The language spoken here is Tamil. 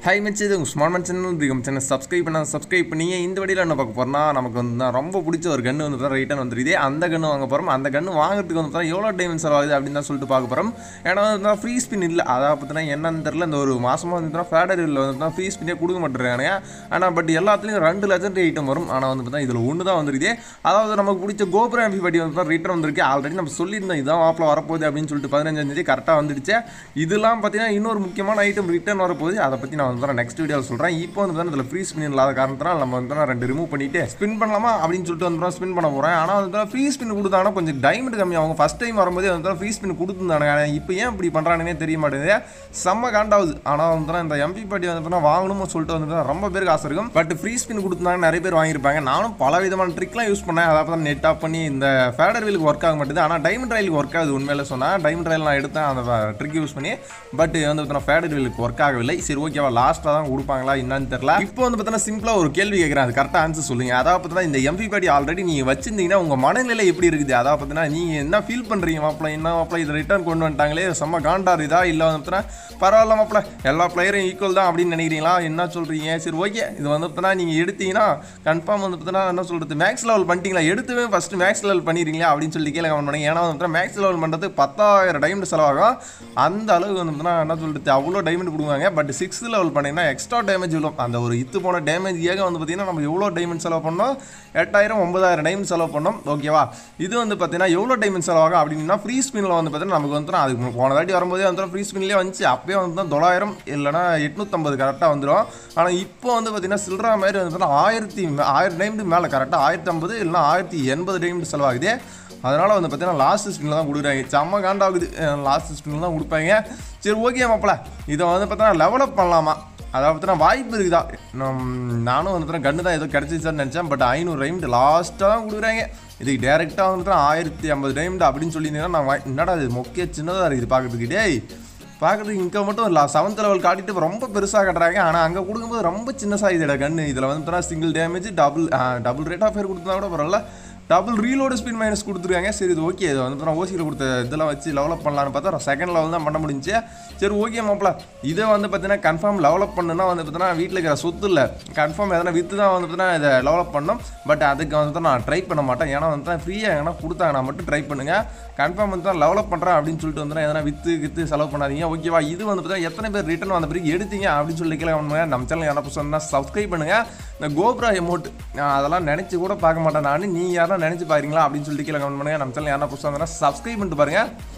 ஹை மச்சி இது ஸ்மார்ட் மன் சேனல் இருக்கும் சேனல் சப்ஸ்கிரைப் பண்ண சப்ஸ்கிரைப் பண்ணி இந்த வழியில் என்ன பார்க்க போறோம்னா நமக்கு வந்து நான் ரொம்ப பிடிச்ச ஒரு கன்று வந்து தான் ரிட்டர்ன் வந்துருது அந்த கன்று வாங்க போகிறோம் அந்த கன்று வாங்குறதுக்கு வந்து பார்த்தா எவ்வளோ டைம் செலவாகுது அப்படின்னு தான் சொல்லிட்டு பார்க்க போகிறோம் ஏன்னா வந்து ஃப்ரீ ஸ்பின் இல்லை அதாவது பார்த்தீங்கன்னா என்னன்னு தெரியல இந்த ஒரு மாசமாக வந்து ஃபேடரில் வந்து ஃப்ரீ ஸ்பின்னே கொடுக்க மாட்டேறாங்க ஆனால் பட் எல்லாத்துலேயும் ரெண்டு லட்சம் ஐட்டம் வரும் ஆனால் வந்து பார்த்தா இதில் ஒன்று தான் வந்துருது அதாவது நமக்கு பிடிச்ச கோபுரம் எம்பி பட்டி வந்து ரிட்டர்ன் வந்திருக்கு ஆல்ரெடி நம்ம சொல்லியிருந்தோம் இதான் ஆப்பில் வரப்போகுது அப்படின்னு சொல்லிட்டு பதினஞ்சாம் தேதி கரெக்டாக வந்துடுச்சு இதெல்லாம் பார்த்தீங்கன்னா இன்னொரு முக்கியமான ஐட்டம் ரிட்டர்ன் வரப்போகுது அதை பற்றி நான் வந்து நெக்ஸ்ட் வீடியோவில் சொல்கிறேன் இப்போ வந்து பார்த்தீங்கன்னா இதில் ஃப்ரீ ஸ்பின் இல்லாத காரணத்தினால் நம்ம வந்து ரெண்டு ரிமூவ் பண்ணிட்டு ஸ்பின் பண்ணலாமா அப்படின்னு சொல்லிட்டு வந்து ஸ்பின் பண்ண போகிறேன் ஆனால் வந்து ஃப்ரீ ஸ்பின் கொடுத்தாங்கன்னா கொஞ்சம் டைமண்ட் கம்மியாகும் ஃபஸ்ட் டைம் வரும்போது வந்து ஃப்ரீ ஸ்பின் கொடுத்துருந்தானுங்க ஆனால் இப்போ ஏன் இப்படி பண்ணுறானுன்னே தெரிய மாட்டேங்குது செம்ம காண்டாகுது ஆனால் வந்து இந்த எம்பி பாட்டி வந்து வாங்கணும்னு சொல்லிட்டு வந்து ரொம்ப பேருக்கு ஆசை இருக்கும் பட் ஃப்ரீ ஸ்பின் கொடுத்தாங்க நிறைய பேர் வாங்கியிருப்பாங்க நானும் பல விதமான ட்ரிக்லாம் யூஸ் பண்ணேன் அதாவது தான் நெட் ஆஃப் பண்ணி இந்த ஃபேடர் வீலுக்கு ஒர்க் ஆக மாட்டேது ஆனால் டைமண்ட் ரயிலுக்கு ஒர்க் ஆகுது உண்மையில சொன்னால் டைமண்ட் ரயில் நான் எடுத்தேன் அந்த ட்ரிக் யூஸ் பண்ணி பட் வந்து பார்த்தீங்கன்னா ஃபேடர் வீலுக்கு ஒர்க் ஆகவில்லை சரி ஓகேவா லாஸ்ட்டாக தான் கொடுப்பாங்களா என்னன்னு தெரியல இப்போ வந்து பார்த்தீங்கன்னா சிம்பிளாக ஒரு கேள்வி கேட்குறேன் அது கரெக்டாக ஆன்சர் சொல்லுங்க அதாவது பார்த்தீங்கன்னா இந்த எம்பி பாட்டி ஆல்ரெடி நீங்கள் வச்சிருந்தீங்கன்னா உங்கள் மனநிலை எப்படி இருக்குது அதாவது பார்த்தீங்கன்னா நீங்கள் என்ன ஃபீல் பண்ணுறீங்க மாப்பிள்ள என்ன மாப்பிள்ள இதை ரிட்டர்ன் கொண்டு வந்துட்டாங்களே செம்ம காண்டார் இதா இல்லை வந்து பார்த்தீங்கன்னா பரவாயில்ல மாப்பிள்ள எல்லா பிளேயரும் ஈக்குவல் தான் அப்படின்னு நினைக்கிறீங்களா என்ன சொல்கிறீங்க சரி ஓகே இது வந்து பார்த்தீங்கன்னா நீங்கள் எடுத்தீங்கன்னா கன்ஃபார்ம் வந்து பார்த்தீங்கன்னா என்ன சொல்கிறது மேக்ஸ் லெவல் பண்ணிட்டீங்களா எடுத்துவே ஃபஸ்ட்டு மேக்ஸ் லெவல் பண்ணிடுறீங்களா அப்படின்னு சொல்லி கீழே கமெண்ட் பண்ணுங்க ஏன்னா வந்து மேக்ஸ் லெவல் பண்ணுறதுக்கு பத்தாயிரம் டைமண்ட் செலவாகும் அந்த அளவுக்கு வந்து பார்த்தீங்கன்னா என்ன சொல்கிறது அவ்வளோ டைமண்ட் கொடுக்குவாங்க பட் சிக்ஸ்த் லெவல் பண்ணிங்கன்னா எக்ஸ்ட்ரா டேமேஜ் விழும் அந்த ஒரு இத்து போன டேமேஜ் ஏக வந்து பார்த்தீங்கன்னா நம்ம எவ்வளோ டைமண்ட் செலவு பண்ணோம் எட்டாயிரம் ஒன்பதாயிரம் டைமண்ட் செலவு பண்ணோம் ஓகேவா இது வந்து பார்த்தீங்கன்னா எவ்வளோ டைமண்ட் செலவாகும் அப்படின்னா ஃப்ரீ ஸ்பின்னில் வந்து பார்த்தீங்கன்னா நமக்கு வந்து அதுக்கு போன தாட்டி வரும்போதே வந்து ஃப்ரீ ஸ்பின்லேயே வந்துச்சு அப்பயே வந்து தான் தொள்ளாயிரம் இல்லைனா எட்நூற்றம்பது கரெக்டாக வந்துடும் ஆனால் இப்போ வந்து பார்த்தீங்கன்னா சில்றா மாதிரி வந்து பார்த்தீங்கன்னா ஆயிரத்தி ஆயிரம் டைமண்ட் மேலே கரெக்டாக ஆயிரத்தி ஐம்பது இல்லைனா ஆயிரத்தி எண்பது டைமண்ட் செலவாகுது அதனால் வந்து பார்த்தீங்கன்னா லாஸ்ட் ஸ்பின்னில் தான் கொடுக்குறாங்க செம்ம காண்டாகுது லாஸ்ட் ஸ்பின்னில் தான் கொடுப்பாங்க சரி ஓகே மாப்பிள இதை வந்து பார்த்தீங்கன்னா லெவலப் பண்ணலாமா அதாவது பார்த்தீங்கன்னா வாய்ப்பு இருக்குதா நம்- நானும் வந்து கன்று தான் ஏதோ கிடச்சிச்சான்னு நினச்சேன் பட் ஐநூறு டைமண்ட் லாஸ்ட்டாக தான் கொடுக்குறாங்க இதுக்கு டேரெக்டாக வந்துட்டு ஆயிரத்தி ஐம்பது டைமண்ட் அப்படின்னு சொல்லியிருந்தீங்கன்னா நான் வா- என்னடா இது மொக்கைய சின்னதாக இருக்குது பார்க்கறதுக்கு டேய் பார்க்குறதுக்கு இங்கே மட்டும் இல்லை செவன்த் லெவல் காட்டிட்டு ரொம்ப பெருசாக கட்டுறாங்க ஆனால் அங்கே கொடுக்கும்போது ரொம்ப சின்ன சாயுதோட கன்று இதில் வந்து single damage double double rate of fire கொடுத்தா கூட பரவாயில்ல டபுள் ரீலோடு ஸ்பின் மைனஸ் கொடுத்துருக்காங்க சரி இது ஓகே இது வந்து ஓசியில் கொடுத்த இதெல்லாம் வச்சு லெவலப் பண்ணலான்னு பார்த்தா செகண்ட் லெவல் தான் பண்ண முடிஞ்சுச்சு சரி ஓகே மாப்பிள இதை வந்து பார்த்தீங்கன்னா கன்ஃபார்ம் லெவலப் பண்ணுன்னா வந்து பார்த்தீங்கன்னா வீட்டில் இருக்கிற சொத்து இல்லை கன்ஃபார்ம் எதனா விற்று தான் வந்து பார்த்தீங்கன்னா இதை லெவலப் பண்ணோம் பட் அதுக்கு வந்து நான் ட்ரை பண்ண மாட்டேன் ஏன்னா வந்து ஃப்ரீயாக எங்கன்னா கொடுத்தாங்கன்னா மட்டும் ட்ரை பண்ணுங்கள் கன்ஃபார்ம் வந்து தான் லெவலப் பண்ணுறேன் அப்படின்னு சொல்லிட்டு வந்து எதனா விற்று விற்று செலவு பண்ணாதீங்க ஓகேவா இது வந்து பார்த்தீங்கன்னா எத்தனை பேர் ரிட்டர்ன் வந்த பிறகு எடுத்தீங்க அப்படின்னு சொல்லி கேட்கல பண்ணுங்க நம்ம சேனல் என்ன புதுசாக சப்ஸ்கிரைப் பண்ணுங்கள் இந்த கோப்ரா எமௌண்ட் நான் அதெல்லாம் நினச்சி கூட பார்க்க மாட்டேன் நான் நீங்கள் யாரும் நினச்சி பாருங்களா அப்படின்னு சொல்லிட்டு கீழே கமெண்ட் பண்ணுங்க நம்ம சேனல் யாரா புதுசாக இருந்தால் சப்ஸ்கிரைப் பண்ணிட்டு பாருங்க